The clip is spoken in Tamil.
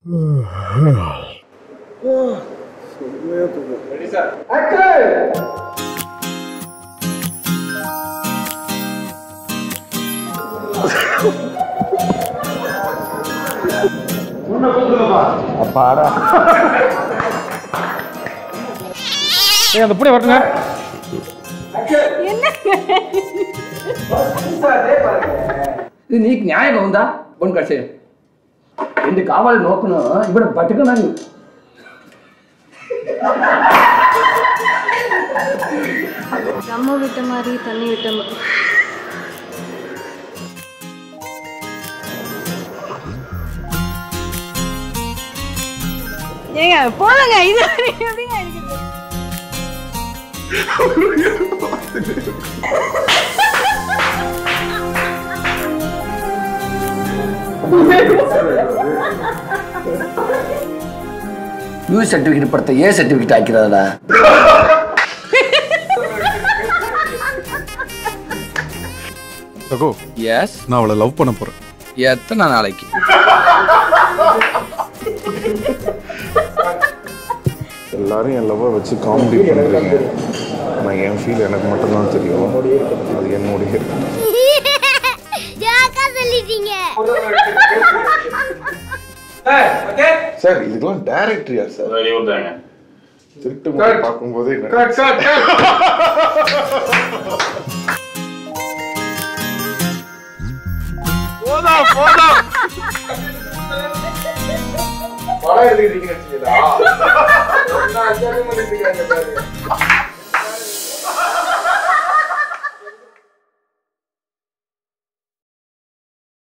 ஏய் அந்த புடி வரட்டுங்க ఇది నీకు న్యాయం ఉందా బొన్ కట్సే ఎందుకు కావాలి నోకును ఇప్పుడు పట్టుకున్నాను நம்ம விட்ட மாதிரி தண்ணி விட்ட மாதிரி ஏங்க போடுங்க இது எப்படிங்க எடுக்கிறது யூ சர்டிஃபிகேட் படத்தை ஏ சர்டிஃபிகேட் ஆக்கிறதா சகோ எஸ் நான் அவளை லவ் பண்ண போறேன் எத்தனை நாளைக்கு எல்லாரும் என் லவ்வை வச்சு காமெடி பண்ணுறீங்க நான் என் ஃபீல் எனக்கு மட்டும்தான் தெரியும் அது என்னுடைய ஜாக்கா சொல்லிட்டீங்க சார் இதுக்கெல்லாம் டேரக்டர் யார் சார் திருட்டு முறை பார்க்கும்போது படம் எடுத்துக்கிட்டீங்கன்னு வச்சுக்கடா